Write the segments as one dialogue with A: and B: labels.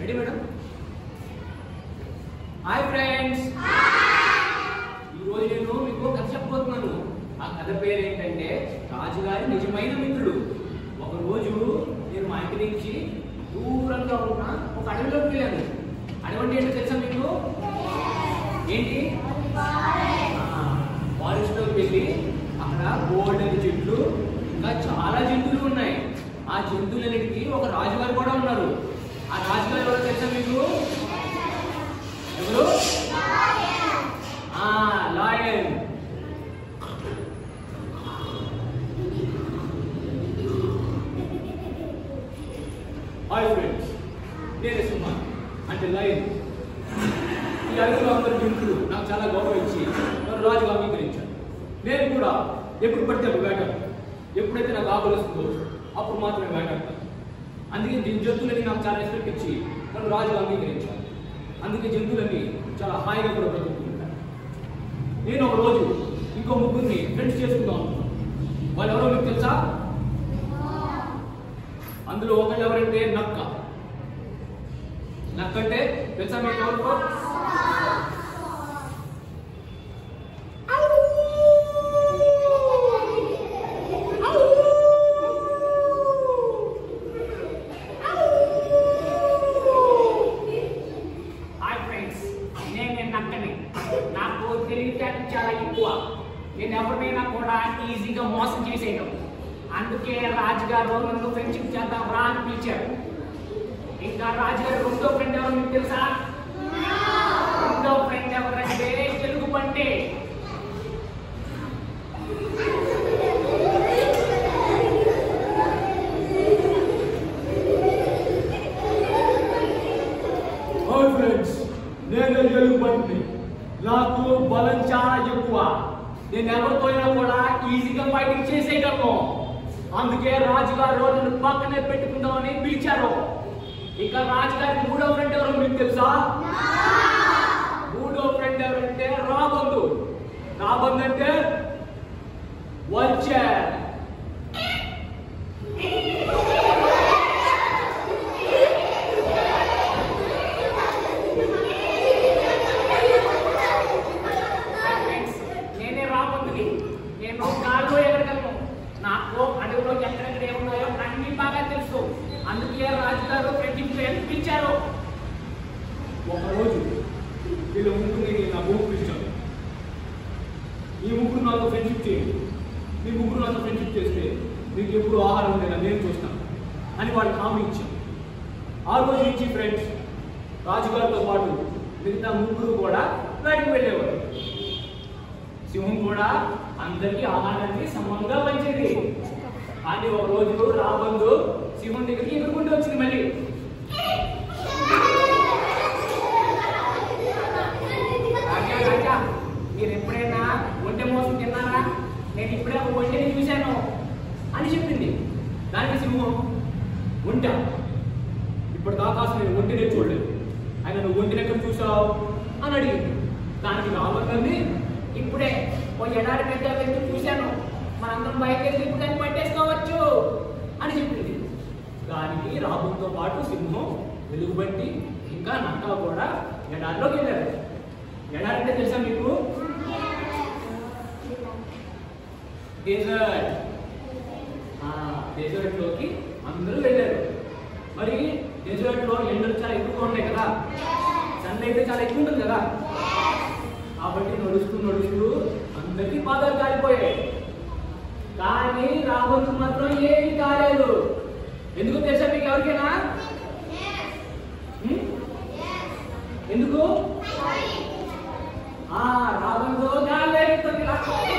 A: Ready madam hi friends ఈరోజు నేను మీకు కథ చెప్పబోతున్నాను ఆ కథ పేరు ఏంటంటే రాజుగారి నిజమైన మిత్రుడు ఒక రోజు నేను మా ఇంటి నుంచి దూరంగా ఉన్న ఒక అడవిలోకి వెళ్ళాను అడవి అంటే ఏంటో తెలుసా మీకు ఏంటి ఫారెస్ట్ లోకి వెళ్ళి అక్కడ గోల్డెన్ చెట్లు ఇంకా చాలా జంతువులు ఉన్నాయి ఆ జంతువులన్నిటికీ ఒక రాజుగారు కూడా ఉన్నారు ఆ రాజుగారు ఎవరో తెలుసా మీకు ఎవరు ఆ లాయన్ హాయ్ ఫ్రెండ్స్ నేను సుమా అంటే లయన్ ఈ అడుగులో అందరు జంతువులు నాకు చాలా గౌరవించి నన్ను రాజుగా అంగీకరించారు నేను కూడా ఎప్పుడు పడితే అప్పుడు వేటాడు ఎప్పుడైతే నాకు ఆకలి వస్తుందో అప్పుడు మాత్రమే వేటాడతాను అందుకే దీని జంతువులని నాకు చాలా రెస్పెక్ట్ ఇచ్చి నన్ను రాజుగా అంగీకరించారు అందుకే జంతువులని చాలా హాయిగా కూడా బ్రతుకుతుంటాను నేను ఒక రోజు ఇంకో ముగ్గురిని ఫ్రెండ్స్ చేసుకుందాం అనుకున్నాను వాళ్ళు ఎవరో మీకు తెలుసా అందులో ఒకళ్ళు ఎవరంటే నక్క నక్క అంటే తెలుసా మీకు ఎవరికో
B: హాయ్ ఫ్రెండ్స్ నేను నక్కని నాకు తెలివితేటలు చాలా ఎక్కువ నేను ఎవరినైనా కూడా ఈజీగా మోసం చేసేయడం అందుకే రాజుగారు నన్ను ఫ్రెండ్షిప్ చేద్దాం రా అని పిలిచారు ఇంకా రాజుగారు రెండో ఫ్రెండ్ ఎవరు మీకు తెలుసా రెండో ఫ్రెండ్ ఎవరంటే తెలుగు పంటే
A: హాయ్ ఫ్రెండ్స్ నేను ఎలుగుబంటి నాకు బలం చాలా ఎక్కువ నేను ఎవరితో అయినా కూడా ఈజీగా ఫైటింగ్ చేసేయగలను అందుకే రాజుగారు నన్ను పక్కనే పెట్టుకుందామని పిలిచారు ఇక రాజుగారి మూడో ఫ్రెండ్ ఎవరో మీకు తెలుసా మూడో ఫ్రెండ్ ఎవరంటే రాబందు రాబందు అంటే వచ్చారు
B: ఫ్రెండ్స్ నేనే రాబోతుంది నేను గాల్లో ఎగరగలను నాకు అడవిలో ఎక్కడెక్కడ ఏమున్నాయో అన్ని బాగా తెలుసు అందుకే రాజుగారు ఫ్రెండ్షిప్ పిలిచారు
A: ఒకరోజు వీళ్ళ ముగ్గురిని నా ముగ్గురు పిలిచాను ఈ ముగ్గురు నాతో ఫ్రెండ్షిప్ చేయండి మీ ముగ్గురు నాతో ఫ్రెండ్షిప్ చేస్తే మీకు ఎప్పుడు ఆహారం ఉండేలా నేను చూస్తాను అని వాళ్ళకి హామీ ఇచ్చాను ఆ రోజు నుంచి ఫ్రెండ్స్ రాజుగారితో పాటు మిగతా ముగ్గురు కూడా బయటకు వెళ్ళేవారు సింహం కూడా అందరికీ ఆహారాన్ని సమంగా పంచేది కానీ ఒక రోజు రాబందు సింహం దగ్గరికి ఎదుర్కొంటూ వచ్చింది మళ్ళీ
B: రాజా రాజా మీరు ఎప్పుడైనా ఒంటె మోసం తిన్నారా నేను ఇప్పుడే ఒక ఒంటెని చూశాను
A: అని చెప్పింది దానికి సింహం ఒంట ఇప్పుడు దాకా అసలు నేను ఒంటినే చూడలేదు ఆయన నువ్వు ఒంటిని ఎక్కడ చూసావు అని అడిగింది దానికి రాబందని
B: ఇప్పుడే ఓ ఎడారి పెద్ద వెళ్తూ చూశాను మనందరం బయలుదేరి ఇప్పుడు పట్టేసుకోవచ్చు
A: అని చెప్పింది దానికి రాబుతో పాటు సింహం వెలుగుబంటి ఇంకా నక్క కూడా ఎడారిలోకి వెళ్ళారు ఎడారి అంటే తెలుసా మీకు డెజర్ట్ డెజర్ట్ లోకి అందరూ వెళ్ళారు మరి డెజర్ట్ లో ఎండలు చాలా ఎక్కువగా ఉన్నాయి కదా సన్ అయితే చాలా ఎక్కువ ఉంటుంది కదా కాబట్టి నడుస్తూ నడుస్తూ అందరికీ పాదాలు కాలిపోయాయి కానీ రాబోతు మాత్రం ఏమీ కాలేదు ఎందుకు తెలుసా మీకు ఎవరికైనా హ్మ్? ఎందుకు ఆ రాబందు గాలి ఎక్కుతుంది ఇలా.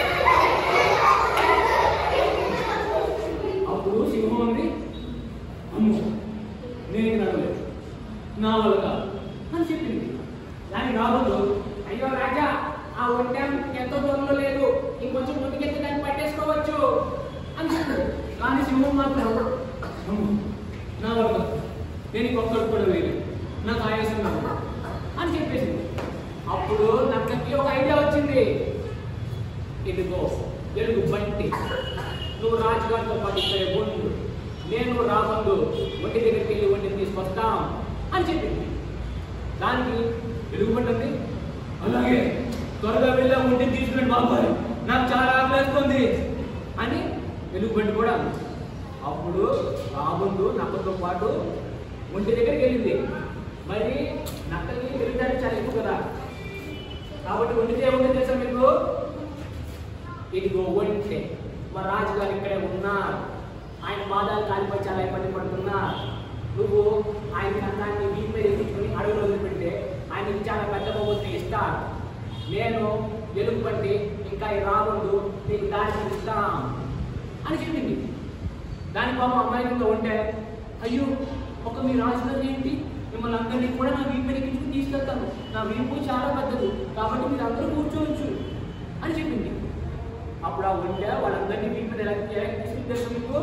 A: అప్పుడు సింహం ఉంది అమ్ము నేను నడవలేదు నా వల్ల కాదు అని చెప్పింది కానీ రాబందు
B: అయ్యో రాజా ఆ ఒంటె ఎంతో దూరంలో లేదు ఇంకొంచెం ముందుకెళ్తే దాన్ని పట్టేసుకోవచ్చు
A: అని చెప్పింది కానీ సింహం మాత్రం అమ్ము నా వల్ల కాదు. నేను ఇంకొకటి కూడా వేయలేదు నాకు ఆయాసంగా ఉంది అని చెప్పేసింది అప్పుడు నక్కకి ఒక ఐడియా వచ్చింది ఇదిగో ఎలుగు బంటి నువ్వు రాజుగారితో పాటు ఇక్కడ ఉండు నేను రాబందు ఒంటి దగ్గరికి వెళ్ళి ఒంటిని తీసుకొస్తాం అని చెప్పింది దానికి వెలుగుపడ్డది అలాగే త్వరగా వెళ్ళా ఉంటే తీసుకుని బాబాయ్ నాకు చాలా ఆకలిస్తుంది అని వెలుగుబంటి కూడా అంది. అప్పుడు రాముడు నక్కతో పాటు ఒంటి దగ్గరికి వెళ్ళింది మరి నక్కకి వెళ్ళడానికి చాలా ఎక్కువ కదా కాబట్టి ఒంటితే ఏముంది తెలుసా మీకు ఇదిగో ఒంటే మా రాజుగారు ఇక్కడే ఉన్నారు ఆయన పాదాలు కాలిపోయి చాలా ఇబ్బంది పడుతున్నారు నువ్వు ఆయన కన్నాన్ని వీటి మీద ఎత్తుకుని అడుగులు వదిలిపెడితే ఆయనకి చాలా పెద్ద బొమ్మని ఇస్తాడు నేను ఎలుగు పట్టి ఇంకా ఈ రాముడు నీకు దారి ఇస్తాం అని చెప్పింది దాని పాపం అమాయకంగా ఉంటే అయ్యో ఒక మీ రాజుగారు ఏంటి మిమ్మల్ని అందరినీ కూడా నా వీపు మీద ఎక్కించుకుని తీసుకెళ్తాను నా వీపు చాలా పెద్దది కాబట్టి మీరు అందరూ కూర్చోవచ్చు అని చెప్పింది అప్పుడు ఆ ఉంటే వాళ్ళందరినీ వీపు మీద ఎలా ఎలా తీసుకుని తెలుసు మీకు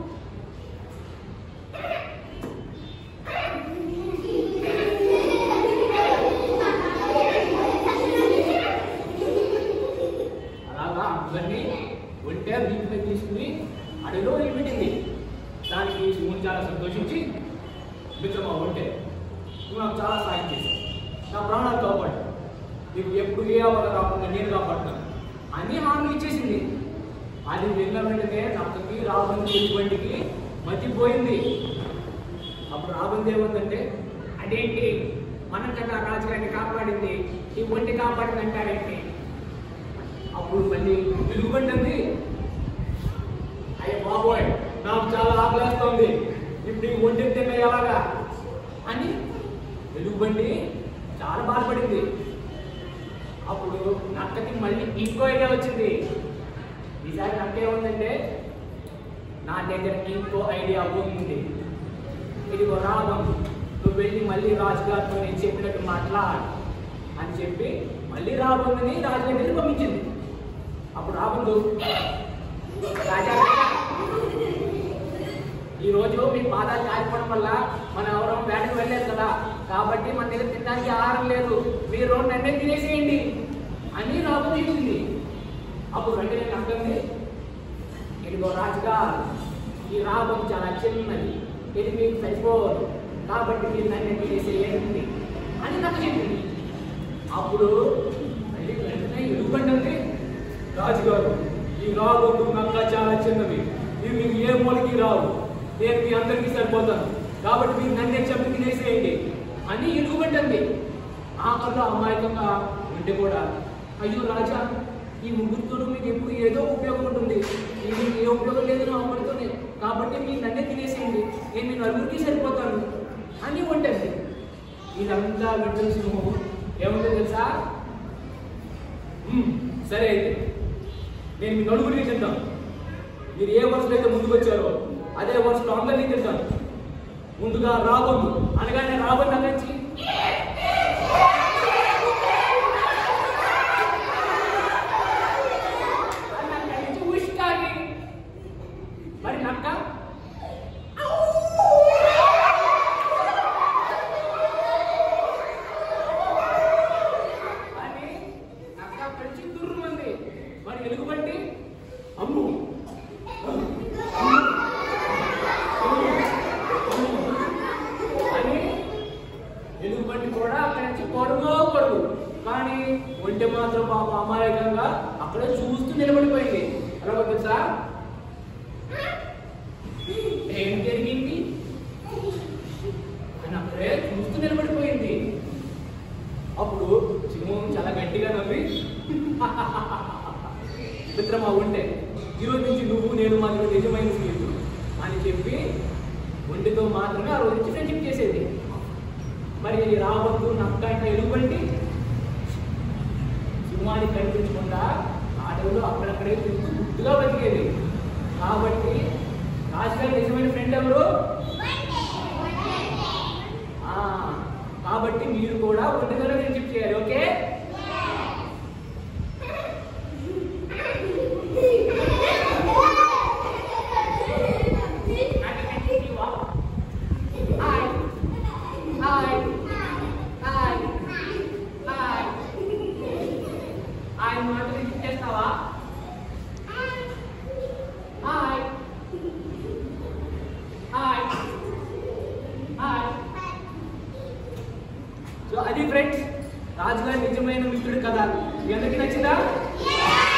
A: అలాగా అందరినీ ఒంటే వీపు మీద తీసుకుని అడవిలో వదిలిపెట్టింది దానికి శివుని చాలా సంతోషించి మిత్రమా ఉంటే నువ్వు నాకు చాలా సాయం చేశావు నా ప్రాణాలు కాపాడు నీకు ఎప్పుడు ఏ అవల రాకుండా నేను కాపాడుతాను అన్ని హామీలు ఇచ్చేసింది అది వెళ్ళిన వెంటనే నక్కకి రాబంది ఎటువంటి మతిపోయింది అప్పుడు రాబంది ఏముందంటే
B: అదేంటి మన కదా రాజుగారిని కాపాడింది ఈ ఒంటి కాపాడింది అంటారేంటి
A: అప్పుడు మళ్ళీ వెలుగుబంటుంది అయ్య బాబోయ్ నాకు చాలా ఆకలిస్తుంది ఇప్పుడు ఈ ఒంటి తిన్న ఎలాగా అని వెలుగుబండి చాలా బాధపడింది అప్పుడు నక్కకి మళ్ళీ ఇంకో ఐడియా వచ్చింది ఈసారి నక్క ఏముందంటే నా దగ్గర ఇంకో ఐడియా ఉంది ఇదిగో రాగం నువ్వు వెళ్ళి మళ్ళీ రాజుగారితో నేను చెప్పినట్టు మాట్లాడు అని చెప్పి మళ్ళీ రాబందుని రాజుగారి దగ్గర పంపించింది అప్పుడు రాబందు రాజా ఈ రోజు మీ పాదాలు కాలిపోవడం వల్ల మనం ఎవరో వేటకు వెళ్ళలేదు కదా కాబట్టి మన దగ్గర తినడానికి ఆహారం లేదు మీరు నన్నే తినేసేయండి అని రాబు చెప్పింది అప్పుడు వెంటనే నక్కంది ఇదిగో రాజుగా ఈ రాగం చాలా చిన్నది ఇది మీకు సరిపోదు కాబట్టి మీరు నన్ను తినేసేయండి అని నాకు చెప్పింది అప్పుడు మళ్ళీ వెంటనే ఎలుగుబండి రాజుగారు ఈ రాబోతు నక్క చాలా చిన్నవి ఇవి మీకు ఏ మూలకి రావు నేను మీ అందరికీ సరిపోతాను కాబట్టి మీరు నన్నే చెప్పి తినేసేయండి అని ఎలుగుబండి ఆఖరిలో అమాయకంగా ఉంటే కూడా అయ్యో రాజా ఈ ముగ్గురితో మీకు ఎప్పుడు ఏదో ఉపయోగం ఉంటుంది మీకు ఏ ఉపయోగం లేదు నా అమ్మడితోనే కాబట్టి మీరు నన్నే తినేసేయండి నేను మీ నలుగురికి సరిపోతాను అని ఉంటుంది ఇదంతా వింటున్న సింహం ఏముందో తెలుసా "మ్మ్, సరే అయితే నేను మీ నలుగురికి తింటాను మీరు ఏ వరుసలో అయితే ముందుకు వచ్చారో అదే వరుసలో అందరినీ తింటాను ముందుగా రాబోదు అనగానే రాబోదు అక్కడి
B: అక్కడి నుంచి ఉష్కాకి మరి నక్క
A: అని నక్క అక్కడి నుంచి దుర్రుమంది మరి ఎలుగుబంటి అమ్ము అని ఎలుగుబంటి కూడా అక్కడి నుంచి పొడుగో పొడుగు కానీ ఒంటె మాత్రం పాప అమాయకంగా అక్కడ చూస్తూ నిలబడిపోయింది ఎలా తెలుసా ఏం జరిగింది అని అక్కడే చూస్తూ నిలబడిపోయింది అప్పుడు సింహం చాలా గట్టిగా నవ్వి మిత్రమా ఉంటే ఈరోజు నుంచి నువ్వు నేను మాత్రం నిజమైన స్నేహితుడు అని చెప్పి ఒంటితో మాత్రమే ఆ రోజు నుంచి ఫ్రెండ్షిప్ చేసేది మరి రావద్దు నక్క అంటే ఎలుగుబంటి సింహానికి కనిపించకుండా అడవిలో అక్కడక్కడే తిరుగుతూ గుర్తుగా బతికేది కాబట్టి రాజుగారి నిజమైన ఫ్రెండ్ ఎవరు ఆ, కాబట్టి మీరు కూడా ఒంటితోనే ఫ్రెండ్షిప్ చేయాలి ఓకే
B: నాకు కనిపిస్తావా? హాయ్ హాయ్ హాయ్ హాయ్ ఆయన మాటలు రిపీట్ చేస్తావా హాయ్ హాయ్ హాయ్
A: అది ఫ్రెండ్స్ రాజుగారి నిజమైన మిత్రుడు కదా మీ అందరికీ నచ్చిందా